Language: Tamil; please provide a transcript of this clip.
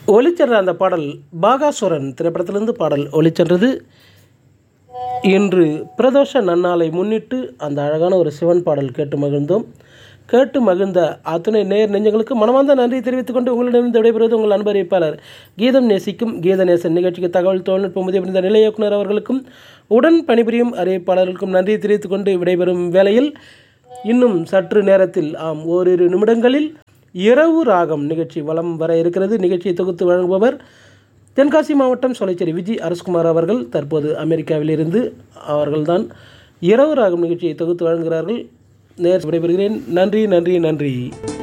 ஒளிச்சென்ற அந்த பாடல் பாகாசுரன் திரைப்படத்திலிருந்து பாடல் ஒளிச்சென்றது இன்று பிரதோஷ நன்னாளை முன்னிட்டு அந்த அழகான ஒரு சிவன் பாடல் கேட்டு மகிழ்ந்தோம் கேட்டு மகிழ்ந்த அத்துணை நேர் நெஞ்சங்களுக்கு மனமார்ந்த நன்றி தெரிவித்துக் கொண்டு உங்களிடமிருந்து விடைபெறுவது உங்கள் அன்பு அறிவிப்பாளர் கீதம் நேசிக்கும் கீதநேசன் நிகழ்ச்சிக்கு தகவல் தொழில்நுட்பம் உதவி புரிந்த நிலை இயக்குனர் அவர்களுக்கும் உடன் பணிபுரியும் அறிவிப்பாளர்களுக்கும் நன்றி தெரிவித்துக் கொண்டு விடைபெறும் வேளையில் இன்னும் சற்று நேரத்தில் ஆம் ஓரிரு நிமிடங்களில் இரவு ராகம் நிகழ்ச்சி வலம் வர இருக்கிறது நிகழ்ச்சியை தொகுத்து வழங்குபவர் தென்காசி மாவட்டம் சொலைச்சேரி விஜய் அரஸ்குமார் அவர்கள் தற்போது அமெரிக்காவிலிருந்து அவர்கள்தான் இரவு ராகம் நிகழ்ச்சியை தொகுத்து வழங்குகிறார்கள் நேர் விடைபெறுகிறேன் நன்றி நன்றி நன்றி